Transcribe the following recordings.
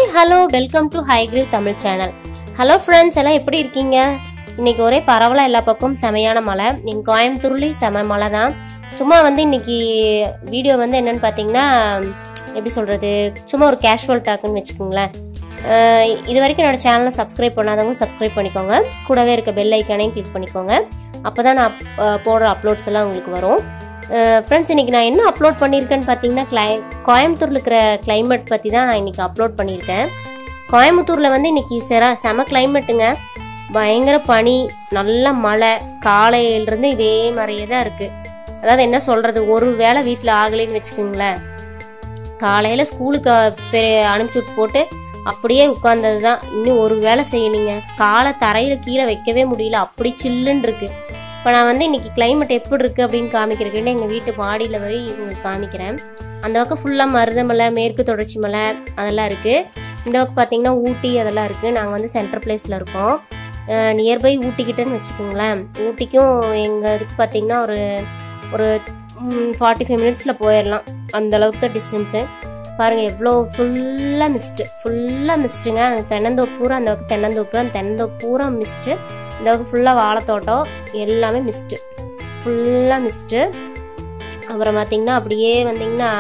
hello welcome to Hayagreev Tamil channel hello friends எல்லாம் எப்படி இருக்கீங்க இன்னைக்கு ஒரே பரவலாக எல்லா பக்கமும் செமையான மழை எங்கள் கோயம்புத்தூர்லேயும் செம மழை தான் சும்மா வந்து இன்னைக்கு வீடியோ வந்து என்னன்னு பார்த்தீங்கன்னா எப்படி சொல்கிறது சும்மா ஒரு கேஷுவல் டாக்குன்னு வச்சுக்கோங்களேன் அஹ் இது வரைக்கும் என்னோட சேனலை சப்ஸ்கிரைப் பண்ணாதவங்க சப்ஸ்கிரைப் பண்ணிக்கோங்க கூடவே இருக்க பெல் ஐக்கானையும் கிளிக் பண்ணிக்கோங்க அப்போ தான் நான் அஹ், போடுற அப்லோட்ஸ் எல்லாம் உங்களுக்கு வரும் ஃப்ரெண்ட்ஸ் இன்னைக்கு நான் என்ன அப்லோட் பண்ணியிருக்கேன்னு பார்த்தீங்கன்னா கிளை கோயம்புத்தூரில் இருக்கிற climate பற்றி தான் நான் இன்னைக்கு அப்லோட் பண்ணியிருக்கேன் கோயம்புத்தூரில் வந்து இன்னைக்கு செர செம கிளைமேட்டுங்க பயங்கர பனி நல்ல மழை காலையிலிருந்து இதே மாதிரியே தான் இருக்குது அதாவது என்ன சொல்கிறது ஒரு வேளை வீட்டில் ஆகலைன்னு வச்சுக்கோங்களேன் காலையில் ஸ்கூலுக்கு பெரிய அனுப்பிச்சி விட்டு போட்டு அப்படியே உட்கார்ந்தது தான் இன்னும் ஒரு வேலை செய்யணுங்க காலை தரையில் கீழே வைக்கவே முடியல அப்படி சில்லுன்னு இருக்கு இப்போ நான் வந்து இன்னைக்கு climate எப்படி இருக்கு அப்படின்னு காமிக்கிறதுக்கு எங்கள் வீட்டு மாடியில் போய் உங்களுக்கு காமிக்கிறேன் அந்த பக்கம் ஃபுல்லாக மருதமலை மேற்கு தொடர்ச்சி மலை அதெல்லாம் இருக்கு இந்த பக்கம் பார்த்தீங்கன்னா ஊட்டி அதெல்லாம் இருக்கு நாங்கள் வந்து சென்டர் பிளேஸில் இருக்கோம் நியர்பை ஊட்டிக்கிட்டேன்னு வச்சுக்கோங்களேன் ஊட்டிக்கும் எங்கள் இதுக்கு பார்த்தீங்கன்னா ஒரு ஒரு ஃபார்ட்டி ஃபைவ் மினிட்ஸில் போயிடலாம் அந்த அளவுக்கு தான் டிஸ்டன்ஸு பாருங்கள் எவ்வளோ ஃபுல்லாக மிஸ்ட்டு ஃபுல்லாக மிஸ்ட்டுங்க அந்த தென்னந்தோப்பு பூரா அந்த பக்கம் தென்னந்தோப்பு அந்த தென்னந்தோப்பு பூரா மிஸ்ட்டு இந்த பக்கம் ஃபுல்லாக வாழைத்தோட்டம் எல்லாமே மிஸ்ட்டு ஃபுல்லாக மிஸ்ட்டு அப்புறம் பார்த்தீங்கன்னா அப்படியே வந்தீங்கன்னா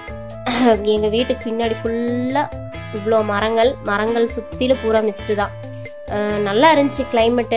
எங்கள் வீட்டுக்கு பின்னாடி ஃபுல்லாக இவ்வளோ மரங்கள் மரங்கள் சுற்றிலும் பூரா மிஸ்ட்டு தான் அஹ் நல்லா இருந்துச்சு கிளைமேட்டு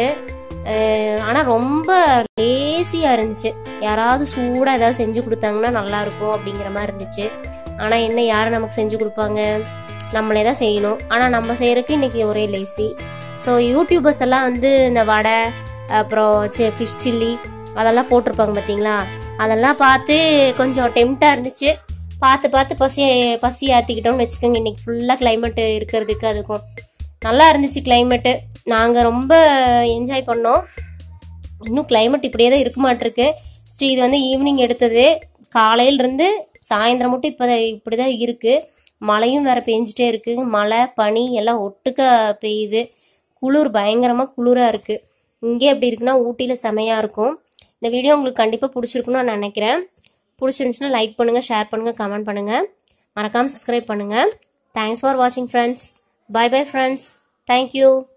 ஆனால் ரொம்ப லேசியாக இருந்துச்சு யாராவது சூடாக ஏதாவது செஞ்சு கொடுத்தாங்கன்னா நல்லா இருக்கும் அப்படிங்கிற மாதிரி இருந்துச்சு ஆனால் என்ன யார் நமக்கு செஞ்சு கொடுப்பாங்க நம்மளே தான் செய்யணும் ஆனால் நம்ம செய்யறதுக்கு இன்னைக்கு ஒரே லேசி ஸோ யூடியூபர்ஸ் எல்லாம் வந்து இந்த வடை அப்புறம் ஃபிஷ் சில்லி அதெல்லாம் போட்டிருப்பாங்க பார்த்தீங்களா அதெல்லாம் பார்த்து கொஞ்சம் டெம்ட்டாக இருந்துச்சு பார்த்து பார்த்து பசி பசி ஆற்றிக்கிட்டோம்னு வச்சுக்கோங்க இன்னைக்கு ஃபுல்லாக கிளைமேட் இருக்கிறதுக்கு அதுக்கும் நல்லா இருந்துச்சு கிளைமேட்டு நாங்கள் ரொம்ப என்ஜாய் பண்ணோம் இன்னும் கிளைமேட் இப்படியே தான் இருக்க மாட்டிருக்கு ஸ்ரீ இது வந்து ஈவினிங் எடுத்தது காலையிலிருந்து சாயந்தரம் மட்டும் இப்போ இப்படி தான் இருக்குது மழையும் வேற பெஞ்சிட்டே இருக்கு மழை பனி எல்லாம் ஒட்டுக்க பெய்யுது குளிர் பயங்கரமாக குளிராக இருக்குது இங்கே எப்படி இருக்குன்னா ஊட்டியில் செமையாக இருக்கும் இந்த வீடியோ உங்களுக்கு கண்டிப்பாக பிடிச்சிருக்குன்னு நான் நினைக்கிறேன் பிடிச்சிருந்துச்சுன்னா லைக் பண்ணுங்கள் ஷேர் பண்ணுங்கள் கமெண்ட் பண்ணுங்கள் மறக்காமல் சப்ஸ்கிரைப் பண்ணுங்கள் தேங்க்ஸ் ஃபார் வாட்சிங் friends bye bye friends thank you